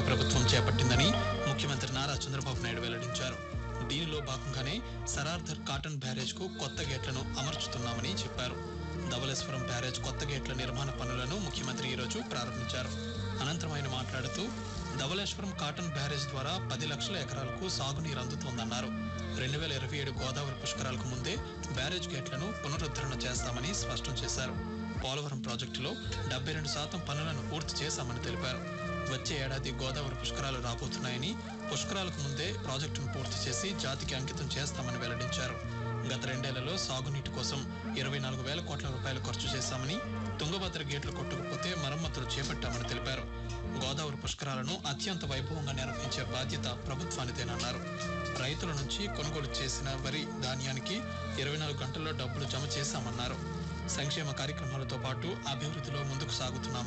ప్రభుత్వం చేపట్టిందని ముఖ్యమంత్రి నారా చంద్రబాబు నాయుడు వెల్లడించారు దీనిలో భాగంగానే సరార్థర్ కాటన్ బ్యారేజ్ కు కొత్త గేట్లను అమర్చుతున్నామని చెప్పారు ధవళేశ్వరం బ్యారేజ్ కొత్త గేట్ల నిర్మాణ పనులను ముఖ్యమంత్రి ఈరోజు ప్రారంభించారు అనంతరం ఆయన మాట్లాడుతూ ధవళేశ్వరం కాటన్ బ్యారేజ్ ద్వారా పది లక్షల ఎకరాలకు సాగునీరు అందుతోందన్నారు రెండు వేల ఇరవై ఏడు గోదావరి పుష్కరాలకు ముందే బ్యారేజ్ గేట్లను పునరుద్ధరణ చేస్తామని స్పష్టం చేశారు పోలవరం ప్రాజెక్టులో డెబ్బై రెండు శాతం పనులను పూర్తి చేశామని తెలిపారు వచ్చే ఏడాది గోదావరి పుష్కరాలు రాబోతున్నాయని పుష్కరాలకు ముందే ప్రాజెక్టును పూర్తి చేసి జాతికి అంకితం చేస్తామని వెల్లడించారు గత రెండేళ్లలో సాగునీటి కోసం ఇరవై నాలుగు వేల కోట్ల రూపాయలు ఖర్చు చేశామని తుంగభద్ర గేట్లు కొట్టుకుపోతే మరమ్మతులు చేపట్టామని తెలిపారు గోదావరి పుష్కరాలను అత్యంత వైభవంగా నిర్వహించే బాధ్యత ప్రభుత్వానిదేనన్నారు రైతుల నుంచి కొనుగోలు చేసిన వరి ధాన్యానికి ఇరవై నాలుగు గంటల్లో డబ్బులు జమ చేశామన్నారు సంక్షేమ కార్యక్రమాలతో పాటు అభివృద్ధిలో ముందుకు సాగుతున్నామని